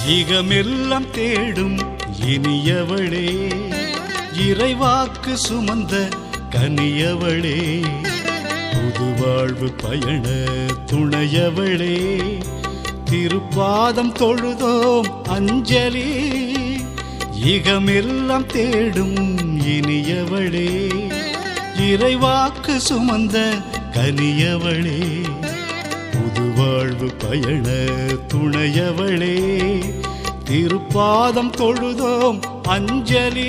ஈகமெல்லாம் தேடும் இனியவளே இறைவாக்கு சுமந்த கனியவளே புது வாழ்வு பயண துணையவளே திருப்பாதம் தொழுதோம் அஞ்சலி ஈகமெல்லாம் தேடும் இனியவளே இறைவாக்கு சுமந்த கனியவளே புது வாழ்வு பயண துணையவளே திருப்பாதம் தொழுதோம் அஞ்சலி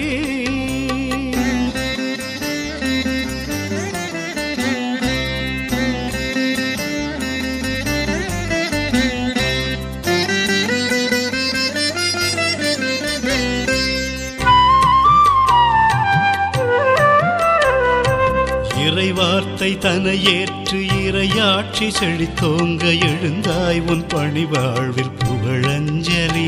இறைவார்த்தை தன ஏற்று இறையாட்சி செழித்தோங்க எழுந்தாய் உன் பணிவாழ்வில் புகழஞ்சலி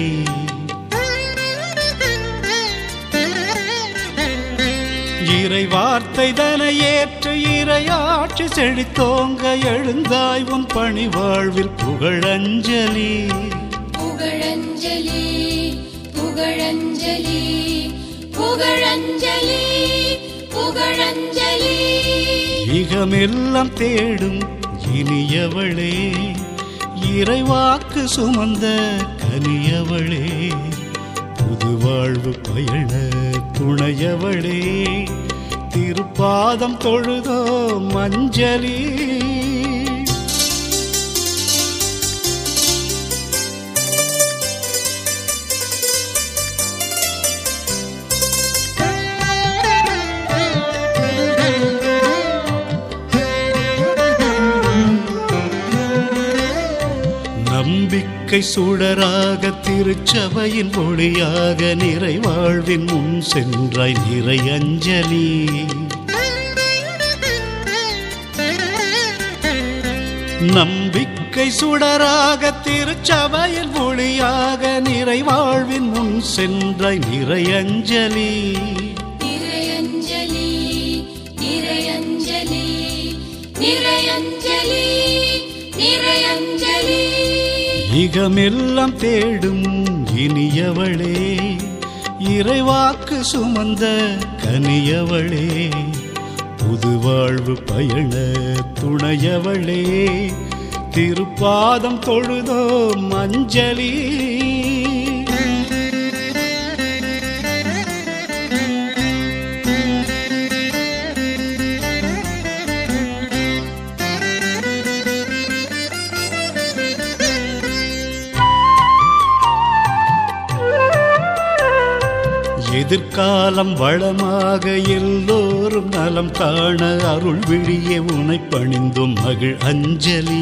இறைவார்த்தை தன ஏற்று இறையாட்சி செழித்தோங்க எழுந்தாய் உன் பணிவாழ்வில் புகழஞ்சலி புகழஞ்சலி புகழஞ்சலி புகழஞ்சலி புகழஞ்சலி இகமெல்லாம் தேடும் இனியவளே இறைவாக்கு சுமந்த கனியவளே புது வாழ்வு பயண துணையவளே திருப்பாதம் தொழுதோ மஞ்சளி நம்பிக்கை சுடராக திருச்சபையின் ஒளியாக நிறைவாழ்வின் முன் சென்றாய் நிறை அஞ்சலி நம்பிக்கை சுடராக திருச்சபையின் ஒளியாக நிறைவாழ்வின் முன் சென்றாய் நிறை அஞ்சலி நிறையஞ்சலி நிறையஞ்சலி நிறையஞ்சலி நிறையஞ்சலி இகமெல்லாம் தேடும் இனியவளே இறைவாக்கு சுமந்த கனியவளே புது வாழ்வு பயண துணையவளே திருப்பாதம் தொழுதோ மஞ்சளி எதிர்காலம் வளமாக எல்லோரும் நலம் காண அருள் விழியே உனை பணிந்தும் மகிழ் அஞ்சலி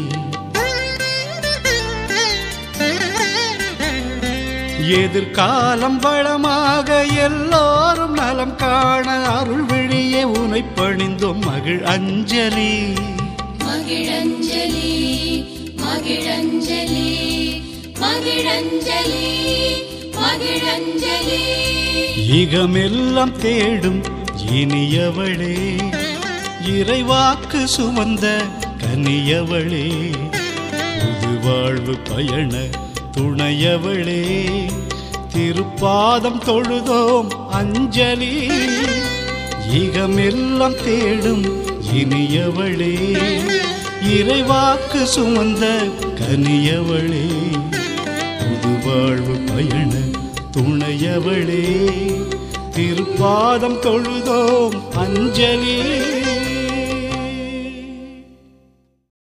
எதிர்காலம் வளமாக எல்லோரும் நலம் காண அருள் விழியே உனை பணிந்தும் மகிழ் அஞ்சலி மகிழஞ்சலி மகிழஞ்சலி மகிழஞ்சலி மகிழஞ்சலி இகமெல்லாம் தேடும் இனியவளே இறைவாக்கு சுமந்த கனியவளே புது வாழ்வு பயண துணையவளே திருப்பாதம் தொழுதோம் அஞ்சலி இகமெல்லாம் தேடும் இனியவளே இறைவாக்கு சுமந்த கனியவளே புது வாழ்வு பயண துணையவளே திருப்பாதம் தொழுதோம் அஞ்சலி